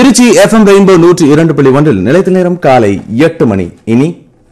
Trichy FM rainbow நூற்றி இரண்டு புள்ளி ஒன்றில் நிலைத்த நேரம் காலை எட்டு மணி இனி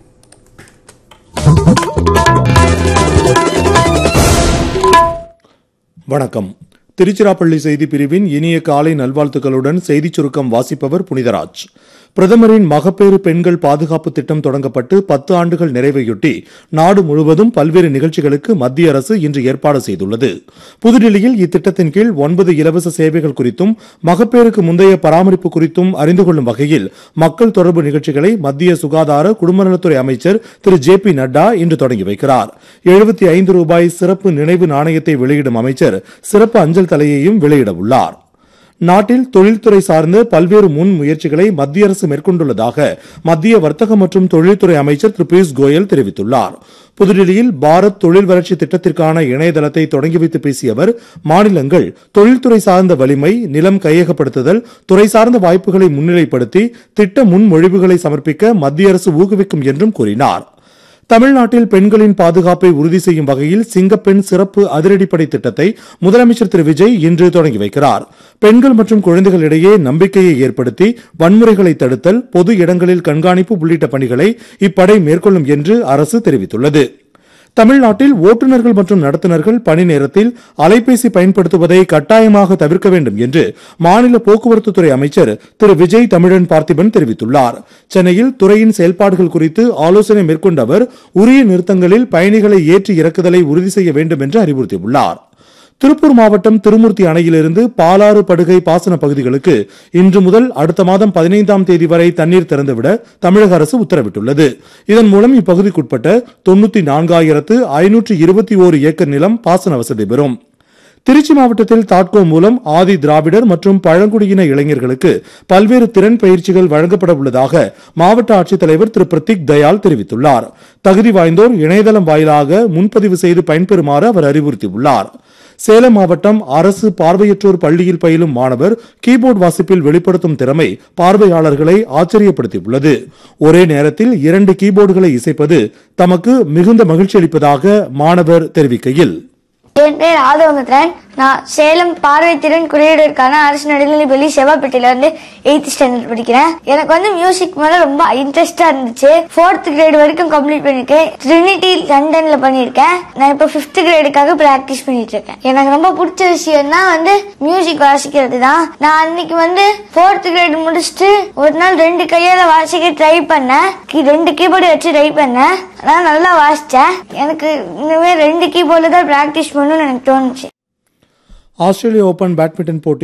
வணக்கம் திருச்சிராப்பள்ளி செய்தி பிரிவின் இனிய காலை நல்வாழ்த்துக்களுடன் செய்திச் சுருக்கம் வாசிப்பவர் புனிதராஜ் பிரதமரின் மகப்பேறு பெண்கள் பாதுகாப்பு திட்டம் தொடங்கப்பட்டு பத்து ஆண்டுகள் நிறைவையொட்டி நாடு முழுவதும் பல்வேறு நிகழ்ச்சிகளுக்கு மத்திய அரசு இன்று ஏற்பாடு செய்துள்ளது புதுடில்லியில் இத்திட்டத்தின் கீழ் ஒன்பது இலவச சேவைகள் குறித்தும் மகப்பேறுக்கு முந்தைய பராமரிப்பு குறித்தும் அறிந்து கொள்ளும் வகையில் மக்கள் தொடர்பு நிகழ்ச்சிகளை மத்திய சுகாதார குடும்பநலத்துறை அமைச்சர் திரு ஜே பி நட்டா இன்று தொடங்கி வைக்கிறார் எழுபத்தி ஐந்து ரூபாய் சிறப்பு நினைவு நாணயத்தை வெளியிடும் அமைச்சர் சிறப்பு அஞ்சல் தலையையும் வெளியிட உள்ளார் நாட்டில் தொழில்துறை சார்ந்த பல்வேறு முன் முயற்சிகளை மத்திய அரசு மேற்கொண்டுள்ளதாக மத்திய வர்த்தக மற்றும் தொழில்துறை அமைச்சர் திரு பியூஷ் கோயல் தெரிவித்துள்ளார் புதுடில்லியில் பாரத் தொழில் வளர்ச்சி திட்டத்திற்கான இணையதளத்தை தொடங்கி வைத்து பேசிய அவர் மாநிலங்கள் தொழில்துறை சார்ந்த வலிமை நிலம் கையகப்படுத்துதல் துறை சார்ந்த வாய்ப்புகளை முன்னிலைப்படுத்தி திட்ட முன்மொழிவுகளை சமர்ப்பிக்க மத்திய அரசு ஊக்குவிக்கும் என்றும் கூறினார் தமிழ்நாட்டில் பெண்களின் பாதுகாப்பை உறுதி செய்யும் வகையில் சிங்கப்பெண் சிறப்பு அதிரடிப்படை திட்டத்தை முதலமைச்சர் திரு விஜய் இன்று தொடங்கி வைக்கிறார் பெண்கள் மற்றும் குழந்தைகளிடையே நம்பிக்கையை ஏற்படுத்தி வன்முறைகளை தடுத்தல் பொது இடங்களில் கண்காணிப்பு உள்ளிட்ட பணிகளை இப்படை மேற்கொள்ளும் என்று அரசு தெரிவித்துள்ளது தமிழ்நாட்டில் ஓட்டுநர்கள் மற்றும் நடத்துனர்கள் பணி நேரத்தில் அலைபேசி பயன்படுத்துவதை கட்டாயமாக தவிர்க்க வேண்டும் என்று மாநில போக்குவரத்துத்துறை அமைச்சர் திரு விஜய் தமிழன் பார்த்திபன் தெரிவித்துள்ளார் சென்னையில் துறையின் செயல்பாடுகள் குறித்து ஆலோசனை மேற்கொண்ட அவர் உரிய நிறுத்தங்களில் பயணிகளை ஏற்றி இறக்குதலை உறுதி செய்ய வேண்டும் என்று அறிவுறுத்தியுள்ளார் திருப்பூர் மாவட்டம் திருமூர்த்தி அணையிலிருந்து பாலாறு படுகை பாசன பகுதிகளுக்கு இன்று முதல் அடுத்த மாதம் பதினைந்தாம் தேதி வரை தண்ணீர் திறந்துவிட தமிழக அரசு உத்தரவிட்டுள்ளது இதன் மூலம் இப்பகுதிக்குட்பட்ட தொண்ணூத்தி நான்காயிரத்து ஐநூற்று இருபத்தி ஓரு ஏக்கர் நிலம் பாசன வசதி பெறும் திருச்சி மாவட்டத்தில் தாட்கோ மூலம் ஆதி திராவிடர் மற்றும் பழங்குடியின இளைஞர்களுக்கு பல்வேறு திறன் பயிற்சிகள் வழங்கப்பட உள்ளதாக மாவட்ட ஆட்சித்தலைவர் திரு பிரதீக் தயாள் தெரிவித்துள்ளார் தகுதி வாய்ந்தோர் இணையதளம் வாயிலாக முன்பதிவு செய்து பயன்பெறுமாறு அவர் அறிவுறுத்தியுள்ளார் சேலம் மாவட்டம் அரசு பார்வையற்றோர் பள்ளியில் பயிலும் மாணவர் கீபோர்டு வாசிப்பில் வெளிப்படுத்தும் திறமை பார்வையாளர்களை ஆச்சரியப்படுத்தியுள்ளது ஒரே நேரத்தில் இரண்டு கீபோர்டுகளை இசைப்பது தமக்கு மிகுந்த மகிழ்ச்சி அளிப்பதாக மாணவர் தெரிவிக்கையில் என் பேர் ஆதவமித்ரன் நான் சேலம் பார்வை திறன் குறியீடுக்கான அரசு நடுநிலைப்பள்ளி செவ்வாப்பேட்டையில இருந்து எயித் ஸ்டாண்டர்ட் படிக்கிறேன் எனக்கு வந்து மியூசிக் மேல ரொம்ப இன்ட்ரெஸ்டா இருந்துச்சு ஃபோர்த் கிரேட் வரைக்கும் கம்ப்ளீட் பண்ணிருக்கேன் ட்ரினிட்டி லண்டன்ல பண்ணிருக்கேன் நான் இப்போ ஃபிஃப்த் கிரேடுக்காக பிராக்டிஸ் பண்ணிட்டு இருக்கேன் எனக்கு ரொம்ப பிடிச்ச விஷயம்னா வந்து மியூசிக் வாசிக்கிறது தான் நான் அன்னைக்கு வந்து ஃபோர்த் கிரேட் முடிச்சுட்டு ஒரு நாள் ரெண்டு கையால வாசிக்க ட்ரை பண்ணேன் கி- ரெண்டு கீபோர்டு வச்சு ட்ரை பண்ணேன் நான் நல்லா வாசிச்சேன் எனக்கு இனிமே ரெண்டு கீபோர்டு தான் பிராக்டிஸ் பண்ணணும்னு எனக்கு தோணுச்சு ஆஸ்திரேலிய ஓபன் பேட்மிண்டன் போட்டி